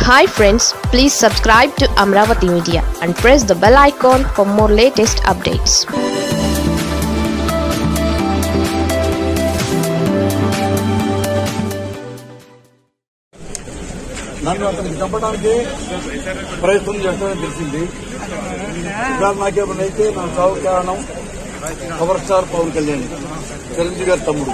hi friends please subscribe to Amaravati media and press the bell icon for more latest updates నన్ను అతనికి చంపడానికి ప్రయత్నం చేస్తానని తెలిసింది ఇవాళ నాకేమైనా అయితే నా చావు కారణం పవర్ స్టార్ పవన్ కళ్యాణ్ చిరంజీవి గారి తమ్ముడు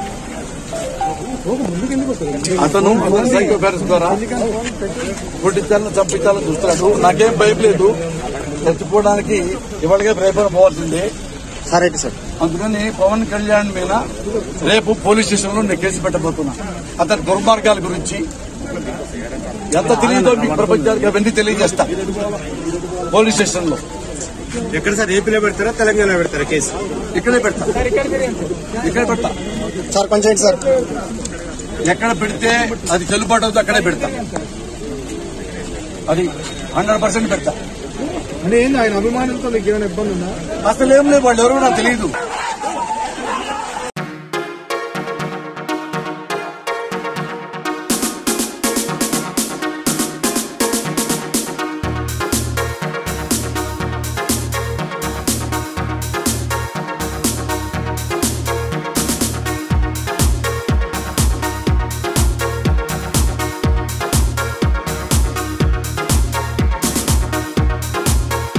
అతను అతను సైకో ప్యారెంట్స్ ద్వారా కొట్టించాలని చంపించాలని చూస్తున్నాడు నాకేం భయం లేదు చచ్చిపోవడానికి ఇవాళగా భయపడ పోవాల్సిందే సరే సార్ అందుకని పవన్ కళ్యాణ్ మీద రేపు పోలీస్ స్టేషన్ లో నేను కేసు పెట్టబోతున్నా అతని దుర్మార్గాల గురించి ఎంత తెలియదో మీకు ప్రపంచానికి అవన్నీ తెలియజేస్తా పోలీస్ స్టేషన్ లో ఎక్కడ సార్ ఏపీలో పెడతారా తెలంగాణ పెడతారా కేసు ఇక్కడే పెడతా ఇక్కడే పెడతా సార్ కొంచెం సార్ ఎక్కడ పెడితే అది చెల్లుబాటు అవుతుంది అక్కడే పెడతా అది హండ్రెడ్ పర్సెంట్ పెడతా అంటే ఏంది ఆయన అభిమానంతో మీకు ఏమైనా ఇబ్బంది ఉందా అసలు ఏం లేదు వాళ్ళు ఎవరో నాకు తెలియదు